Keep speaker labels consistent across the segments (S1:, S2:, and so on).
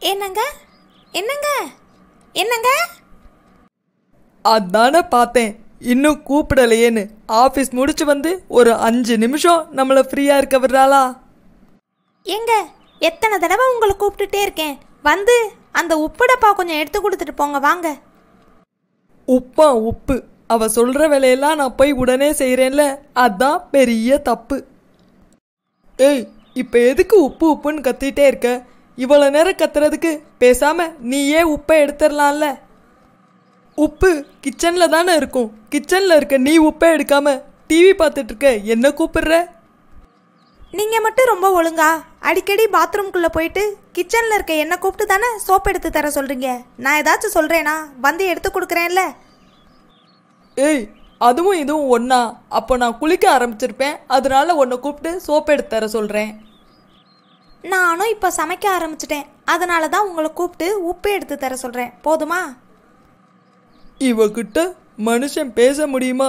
S1: என்னங்க என்னங்க என்னங்க
S2: அதானே பார்த்தேன் இன்னும் கூப்பிடலையேன்னு ஆஃபீஸ் முடிச்சு வந்து ஒரு அஞ்சு நிமிஷம் நம்மளை ஃப்ரீயாக இருக்க விடுறாளா
S1: எங்க எத்தனை தடவை உங்களை கூப்பிட்டுட்டே இருக்கேன் வந்து அந்த உப்பு டப்பா கொஞ்சம் எடுத்து கொடுத்துட்டு போங்க வாங்க
S2: உப்பா உப்பு அவ சொல்ற வேலையெல்லாம் நான் போய் உடனே செய்கிறேன்ல அதான் பெரிய தப்பு ஏய் இப்போ எதுக்கு உப்பு உப்புன்னு கத்திட்டே இருக்க இவ்வளோ நேரம் கத்துறதுக்கு பேசாம நீயே உப்பை எடுத்துடலாம்ல உப்பு கிச்சனில் தானே இருக்கும் கிச்சனில் இருக்க நீ உப்பை எடுக்காம டிவி பார்த்துட்டு இருக்க என்ன கூப்பிடுற
S1: நீங்க மட்டும் ரொம்ப ஒழுங்கா அடிக்கடி பாத்ரூம்குள்ள போயிட்டு கிச்சன்ல இருக்க என்ன கூப்பிட்டு தானே சோப் எடுத்து தர சொல்றீங்க நான் ஏதாச்சும் சொல்றேனா வந்து எடுத்து கொடுக்குறேன்ல
S2: ஏய் அதுவும் இதுவும் ஒன்றா அப்போ நான் குளிக்க ஆரம்பிச்சிருப்பேன் அதனால உன்னை கூப்பிட்டு சோப் எடுத்து தர சொல்கிறேன்
S1: நானும் இப்போ சமைக்க ஆரம்பிச்சிட்டேன் அதனால தான் உங்களை கூப்பிட்டு உப்பு எடுத்து தர சொல்றேன் போதுமா
S2: இவகிட்ட மனுஷன் பேச முடியுமா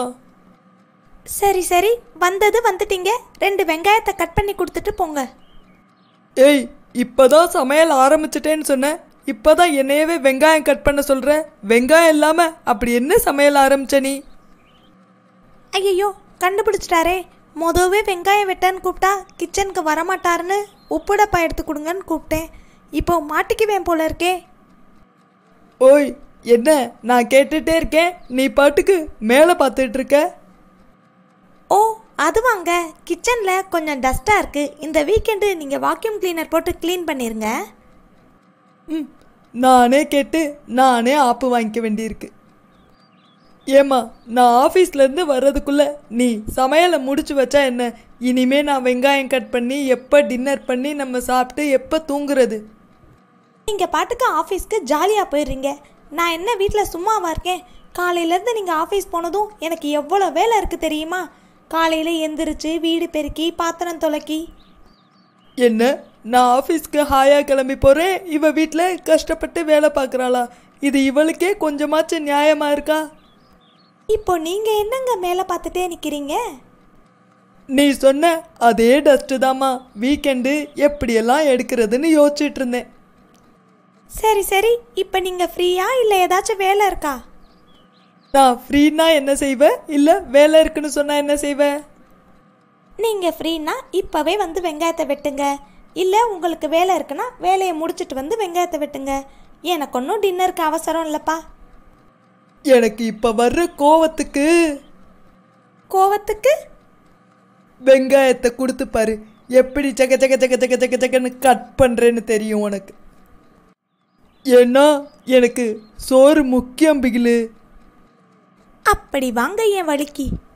S1: சரி சரி வந்தது வந்துட்டீங்க ரெண்டு வெங்காயத்தை கட் பண்ணி கொடுத்துட்டு போங்க
S2: ஏய் இப்போதான் சமையல் ஆரம்பிச்சிட்டேன்னு சொன்னேன் இப்போதான் என்னையவே வெங்காயம் கட் பண்ண சொல்ற வெங்காயம் இல்லாம அப்படி என்ன சமையல் ஆரம்பிச்ச நீ
S1: ஐயோ கண்டுபிடிச்சிட்டாரே மொதவே வெங்காயம் வெட்டன்னு கூப்பிட்டா கிச்சனுக்கு வரமாட்டாருன்னு உப்பு டப்பா எடுத்து கொடுங்கன்னு கூப்பிட்டேன் இப்போ மாட்டிக்குவேன் போல இருக்கே
S2: ஓய் என்ன நான் கேட்டுட்டே இருக்கேன் நீ பாட்டுக்கு மேலே பார்த்துட்டு இருக்க
S1: ஓ அது வாங்க கிச்சனில் கொஞ்சம் டஸ்ட்டாக இருக்குது இந்த வீக்கெண்டு நீங்கள் வாக்யூம் கிளீனர் போட்டு க்ளீன் பண்ணிருங்க
S2: ம் நானே கேட்டு நானே ஆப்பு வாங்கிக்க வேண்டியிருக்கு ஏம்மா நான் ஆஃபீஸ்லேருந்து வர்றதுக்குள்ள நீ சமையலை முடிச்சு வச்சா என்ன இனிமே நான் வெங்காயம் கட் பண்ணி எப்போ டின்னர் பண்ணி நம்ம சாப்பிட்டு எப்போ தூங்குறது
S1: நீங்கள் பாட்டுக்கு ஆஃபீஸ்க்கு ஜாலியாக போயிடுறீங்க நான் என்ன வீட்டில் சும்மாவா இருக்கேன் காலையிலேருந்து நீங்கள் ஆஃபீஸ் போனதும் எனக்கு எவ்வளோ வேலை இருக்குது தெரியுமா காலையில் எந்திரிச்சு வீடு பெருக்கி பாத்திரம் துலக்கி
S2: என்ன நான் ஆஃபீஸ்க்கு ஹாயாக கிளம்பி போகிறேன் இவ வீட்டில் கஷ்டப்பட்டு வேலை பார்க்குறாளா இது இவளுக்கே கொஞ்சமாச்சும் நியாயமா இருக்கா
S1: இப்போ நீங்கள் என்னங்க மேலே பார்த்துட்டே நிற்கிறீங்க
S2: நீ சொன்ன அதே டஸ்ட்டு தாம்மா வீக்கெண்டு எப்படியெல்லாம் எடுக்கிறதுன்னு யோசிச்சுட்டு இருந்தேன்
S1: சரி சரி இப்போ நீங்கள் ஃப்ரீயா இல்லை ஏதாச்சும் வேலை இருக்கா
S2: நான் ஃப்ரீனா என்ன செய்வேன் இல்லை வேலை இருக்குன்னு சொன்னா என்ன செய்வேன்
S1: நீங்கள் ஃப்ரீனா இப்போவே வந்து வெங்காயத்தை வெட்டுங்க இல்லை உங்களுக்கு வேலை இருக்குன்னா வேலையை முடிச்சிட்டு வந்து வெங்காயத்தை வெட்டுங்க எனக்கு ஒன்றும் டின்னருக்கு அவசரம் இல்லைப்பா
S2: எனக்கு இப்போ வர்ற கோவத்துக்கு
S1: கோவத்துக்கு
S2: வெங்காயத்தை கொடுத்து பாரு எப்படி சக்க சக்க சக்க சக்க சக்க சக்கன்னு கட் பண்ணுறேன்னு தெரியும் உனக்கு ஏன்னா எனக்கு சோறு முக்கியம் பிகிலு
S1: அப்படி வாங்க என் வலிக்கு